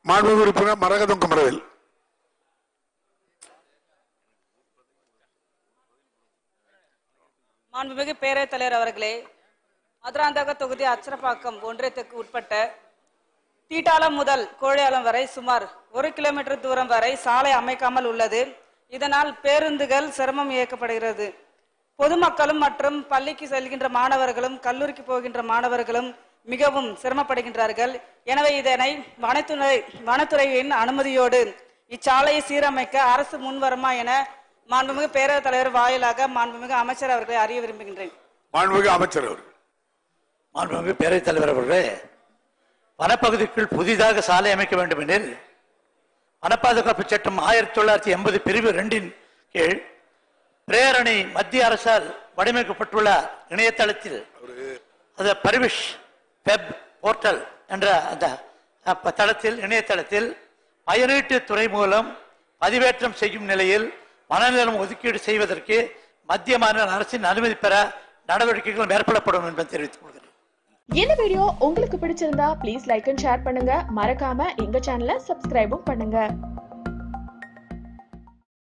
மாண்பு உறுப்பினர் மரகதம் குமரவேல் மாண்புமிகு பேரவைத் தலைவர் அவர்களே மதுராந்தக தொகுதி அச்சரப்பாக்கம் ஒன்றியத்துக்கு உட்பட்ட தீட்டாலம் முதல் கோழியாலம் வரை சுமார் ஒரு கிலோமீட்டர் தூரம் வரை சாலை அமைக்காமல் உள்ளது இதனால் பேருந்துகள் சிரமம் இயக்கப்படுகிறது பொதுமக்களும் மற்றும் பள்ளிக்கு செல்கின்ற மாணவர்களும் கல்லூரிக்கு போகின்ற மாணவர்களும் மிகவும் சிரமப்படுகின்றார்கள் எனவே இதனை வனத்துறை வனத்துறையின் அனுமதியோடு இச்சாலையை சீரமைக்க அரசு முன்வருமா என மாண்புமிகு பேரவைத் தலைவர் வாயிலாக மாண்புமிகு அமைச்சர் அவர்களை அறிய விரும்புகின்றேன் மாண்புமிகு அமைச்சர் அவர்கள் மாண்புமிகு பேரவைத் தலைவர் அவர்களே வனப்பகுதிக்குள் புதிதாக சாலை அமைக்க வேண்டும் எனில் வனப்பாதுகாப்பு சட்டம் ஆயிரத்தி தொள்ளாயிரத்தி எண்பது பிரிவு ரெண்டின் கீழ் பிரேரணை மத்திய அரசால் வடிவமைக்கப்பட்டுள்ள இணையதளத்தில் அது பரிவிஷ் வெப் போர்ட்டல் என்ற அந்த அப்ப தளத்தில் இணையதளத்தில் பயனீட்டு துறை மூலம் பதிவேற்றம் செய்யும் நிலையில் வனநிலம் ஒதுக்கீடு செய்வதற்கு மத்திய மாநில அரசின் அனுமதி பெற நடவடிக்கைகள் மேற்கொள்ளப்படும் என்பதை தெரிவித்துக் கொள்கிறேன் இந்த வீடியோ உங்களுக்கு பிடிச்சிருந்தா ப்ளீஸ் லைக் அண்ட் ஷேர் பண்ணுங்க மறக்காம எங்க சேனலை சப்ஸ்கிரைபும் பண்ணுங்க